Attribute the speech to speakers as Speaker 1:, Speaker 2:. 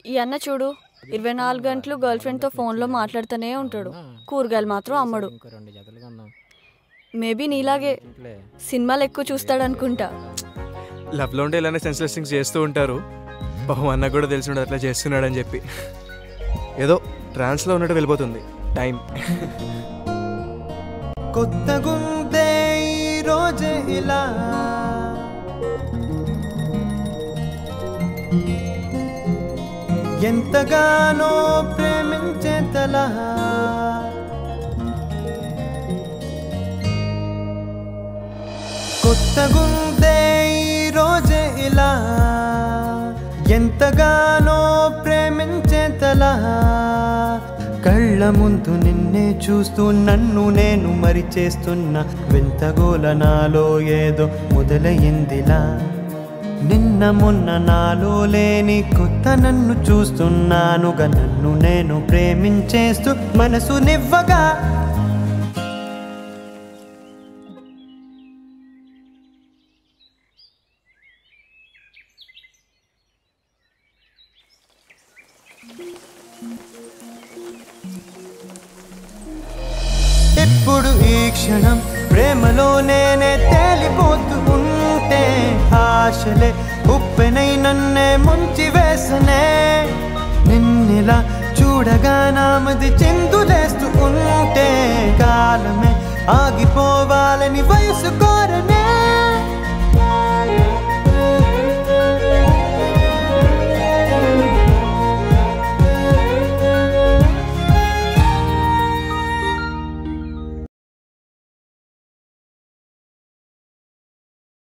Speaker 1: ఈ అన్న చూడు ఇరవై నాలుగు గంటలు గర్ల్ ఫ్రెండ్తో ఫోన్లో మాట్లాడుతూనే ఉంటాడు కూరగాయలు మాత్రం అమ్మడు
Speaker 2: ఇంకో రెండు జతలు కన్నాం
Speaker 1: మేబీ నీలాగే సినిమాలు ఎక్కువ చూస్తాడు అనుకుంటా
Speaker 3: లవ్లో ఉంటే ఇలానే సెన్స్లెస్ థింగ్స్ చేస్తూ ఉంటారు పాపం అన్న కూడా తెలిసి ఉండదు అట్లా చేస్తున్నాడని చెప్పి ఏదో ట్రాన్స్లో ఉన్నట్టు వెళ్ళిపోతుంది టైం
Speaker 4: కొత్తగుందే ఈ రోజే ఇలా ఎంతగానో ప్రేమించే తలా కొత్తగుందే ఈ రోజే ఇలా ఎంతగానో ప్రేమించే తలా కళ్ళ ముందు నిన్నే చూస్తూ నన్ను నేను మరి చేస్తున్నా వింతగోల నాలో ఏదో మొదలయ్యిందిలా నిన్న మొన్న నాలో లేని కొత్త నన్ను చూస్తున్నానుగా నన్ను నేను ప్రేమించేస్తూ మనసు నివ్వగా ఇప్పుడు ఈ క్షణం ప్రేమలో నేనే తేలిపోతూ ఉంటే ఆశలే ఉప్పెనై నన్నే ముంచి వేసనే నిన్నిలా చూడగా నామది చిందులేస్తూ ఉంటే కాలమే ఆగిపోవాలని వయసు కోరనే